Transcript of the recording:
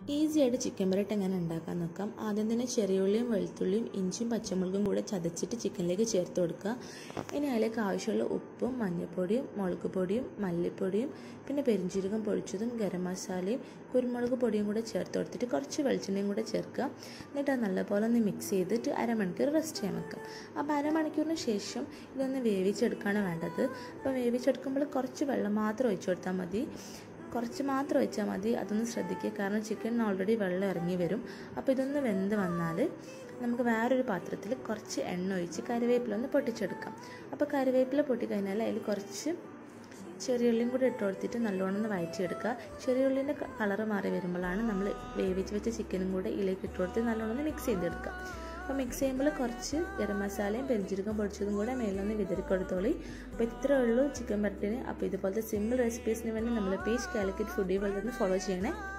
easy ആയിട്ട് chicken ബരട്ട് എങ്ങനെ ഉണ്ടാക്കാൻ നോക്കാം ആദ്യം തന്നെ ചെറിയുള്ളിയും വെളുത്തുള്ളിയും ഇഞ്ചിയും പച്ചമുളകും കൂടെ ചതച്ചിട്ട് ചിക്കനിലേക്ക് ചേർത്ത് കൊടുക്കുക ഇനി അതിലേക്ക് ആവശ്യമുള്ള ഉപ്പും മഞ്ഞൾപ്പൊടിയും മുളക് പൊടിയും മല്ലിപ്പൊടിയും പിന്നെ പെരിഞ്ചീരകം പൊടിച്ചതും ഗരം മസാലയും കുരുമുളക് പൊടിയും കൂടെ ചേർത്ത് കൊടുത്തിട്ട് കുറച്ച് വെളിച്ചെണ്ണയും കൂടെ ചേർക്കുക എന്നിട്ട് അത് നല്ലപോലെ ഒന്ന് മിക്സ് ചെയ്തിട്ട് അരമണിക്കൂർ റെസ്റ്റ് ചെയ്യാൻ വെക്കാം അപ്പോൾ അരമണിക്കൂറിന് ശേഷം ഇതൊന്ന് വേവിച്ചെടുക്കുകയാണ് വേണ്ടത് അപ്പോൾ വേവിച്ചെടുക്കുമ്പോൾ കുറച്ച് വെള്ളം മാത്രം ഒഴിച്ചു കൊടുത്താൽ മതി കുറച്ച് മാത്രം ഒഴിച്ചാൽ മതി അതൊന്ന് ശ്രദ്ധിക്കുക കാരണം ചിക്കനിന് ഓൾറെഡി വെള്ളം ഇറങ്ങി വരും അപ്പോൾ ഇതൊന്ന് വെന്ത് വന്നാൽ നമുക്ക് വേറൊരു പാത്രത്തിൽ കുറച്ച് എണ്ണ ഒഴിച്ച് കറിവേപ്പില ഒന്ന് പൊട്ടിച്ചെടുക്കാം അപ്പോൾ കറിവേപ്പില പൊട്ടിക്കഴിഞ്ഞാൽ അതിൽ കുറച്ച് ചെറിയുള്ളിയും കൂടി ഇട്ട് കൊടുത്തിട്ട് നല്ലോണം ഒന്ന് വഴറ്റിയെടുക്കുക ചെറിയുള്ളിൻ്റെ കളറ് മാറി വരുമ്പോഴാണ് നമ്മൾ വേവിച്ച് വെച്ച ചിക്കനും കൂടെ ഇതിലേക്ക് ഇട്ട് കൊടുത്ത് നല്ലോണം ഒന്ന് മിക്സ് ചെയ്തെടുക്കുക അപ്പോൾ മിക്സ് ചെയ്യുമ്പോൾ കുറച്ച് ഗരം മസാലയും പെരിഞ്ചീരകം പൊടിച്ചതും കൂടെ മേലൊന്ന് വിതറി കൊടുത്തോളി അപ്പോൾ ഇത്രയേ ഉള്ളൂ ചിക്കൻ ബരട്ടിന് അപ്പോൾ ഇതുപോലത്തെ സിമ്പിൾ റെസിപ്പീസിന് വേണ്ടി നമ്മൾ page Calicut foodie world follow ചെയ്യണേ